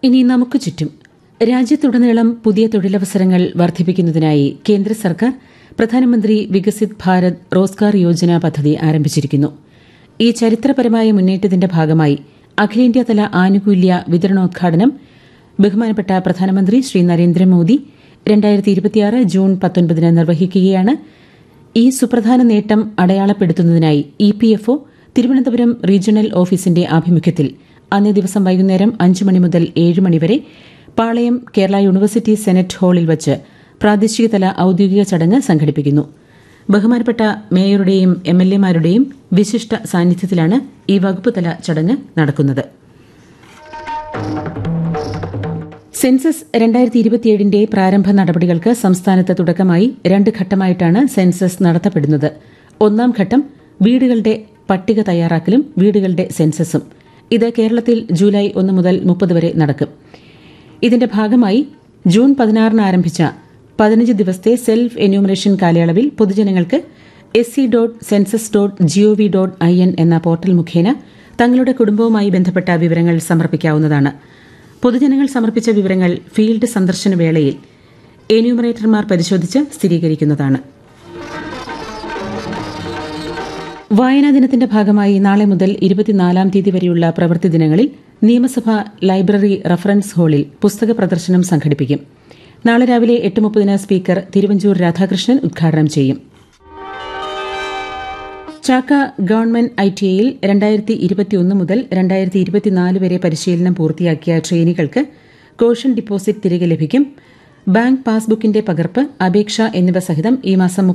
ഇനി നമുക്ക് ചുറ്റും രാജ്യത്തുടനീളം പുതിയ തൊഴിലവസരങ്ങൾ വർദ്ധിപ്പിക്കുന്നതിനായി കേന്ദ്ര സർക്കാർ പ്രധാനമന്ത്രി വികസിത് ഭാരത് റോസ്ഗാർ യോജന പദ്ധതി ആരംഭിച്ചിരിക്കുന്നു ഈ ചരിത്രപരമായ മുന്നേറ്റത്തിന്റെ ഭാഗമായി അഖിലേന്ത്യാതല ആനുകൂല്യ വിതരണോദ്ഘാടനം ബഹുമാനപ്പെട്ട പ്രധാനമന്ത്രി ശ്രീ നരേന്ദ്രമോദി രണ്ടായിരത്തി ഇരുപത്തിയാറ് ജൂൺ പത്തൊൻപതിന് നിർവഹിക്കുകയാണ് ഈ സുപ്രധാന നേട്ടം അടയാളപ്പെടുത്തുന്നതിനായി E P F O Thiruvananthapuram regional ഓഫീസിന്റെ ആഭിമുഖ്യത്തിൽ അന്നേ ദിവസം വൈകുന്നേരം അഞ്ചു മണി മുതൽ ഏഴ് മണിവരെ പാളയം കേരള യൂണിവേഴ്സിറ്റി സെനറ്റ് ഹാളിൽ വച്ച് പ്രാദേശികതല ഔദ്യോഗിക ചടങ്ങ് സംഘടിപ്പിക്കുന്നു ബഹുമാനപ്പെട്ട മേയറുടെയും എം എൽ എമാരുടെയും വിശിഷ്ട സാന്നിധ്യത്തിലാണ് ഈ വകുപ്പ് തല ചടങ്ങ് നടക്കുന്നത് സെൻസസ് രണ്ടായിരത്തി ഇരുപത്തിയേഴിന്റെ പ്രാരംഭ നടപടികൾക്ക് സംസ്ഥാനത്ത് തുടക്കമായി രണ്ട് ഘട്ടമായിട്ടാണ് സെൻസസ് നടത്തപ്പെടുന്നത് ഒന്നാം ഘട്ടം വീടുകളുടെ പട്ടിക തയ്യാറാക്കലും വീടുകളുടെ സെൻസസും ഇത് കേരളത്തിൽ ജൂലൈ ഒന്ന് മുതൽ മുപ്പത് വരെ നടക്കും ഇതിന്റെ ഭാഗമായി ജൂൺ പതിനാറിന് ആരംഭിച്ച പതിനഞ്ച് ദിവസത്തെ സെൽഫ് എന്യൂമറേഷൻ കാലയളവിൽ പൊതുജനങ്ങൾക്ക് S C dot census dot GOV dot I N എന്ന പോർട്ടൽ മുഖേന തങ്ങളുടെ കുടുംബവുമായി ബന്ധപ്പെട്ട വിവരങ്ങൾ സമർപ്പിക്കാവുന്നതാണ് പൊതുജനങ്ങൾ സമർപ്പിച്ച വിവരങ്ങൾ ഫീൽഡ് സന്ദർശന വേളയിൽ എന്യൂമറേറ്റർമാർ പരിശോധിച്ച് സ്ഥിരീകരിക്കുന്നതാണ് വായനാ ദിനത്തിന്റെ ഭാഗമായി നാളെ മുതൽ ഇരുപത്തിനാലാം തീയതി വരെയുള്ള പ്രവൃത്തി ദിനങ്ങളിൽ നിയമസഭ ലൈബ്രറി റഫറൻസ് ഹാളിൽ പുസ്തക പ്രദർശനം സംഘടിപ്പിക്കും നാളെ രാവിലെ എട്ട് മുപ്പതിന് സ്പീക്കർ തിരുവഞ്ചൂർ രാധാകൃഷ്ണൻ ഉദ്ഘാടനം ചെയ്യും ചാക്ക ഗവൺമെന്റ് ഐ ടി ഐയിൽ രണ്ടായിരത്തി ഇരുപത്തിയൊന്ന് മുതൽ രണ്ടായിരത്തി ഇരുപത്തിനാല് വരെ പരിശീലനം പൂർത്തിയാക്കിയ ട്രെയിനികൾക്ക് കോഷൻ ഡിപ്പോസിറ്റ് തിരികെ ലഭിക്കും ബാങ്ക് പാസ്ബുക്കിന്റെ പകർപ്പ് അപേക്ഷ എന്നിവ സഹിതം ഈ മാസം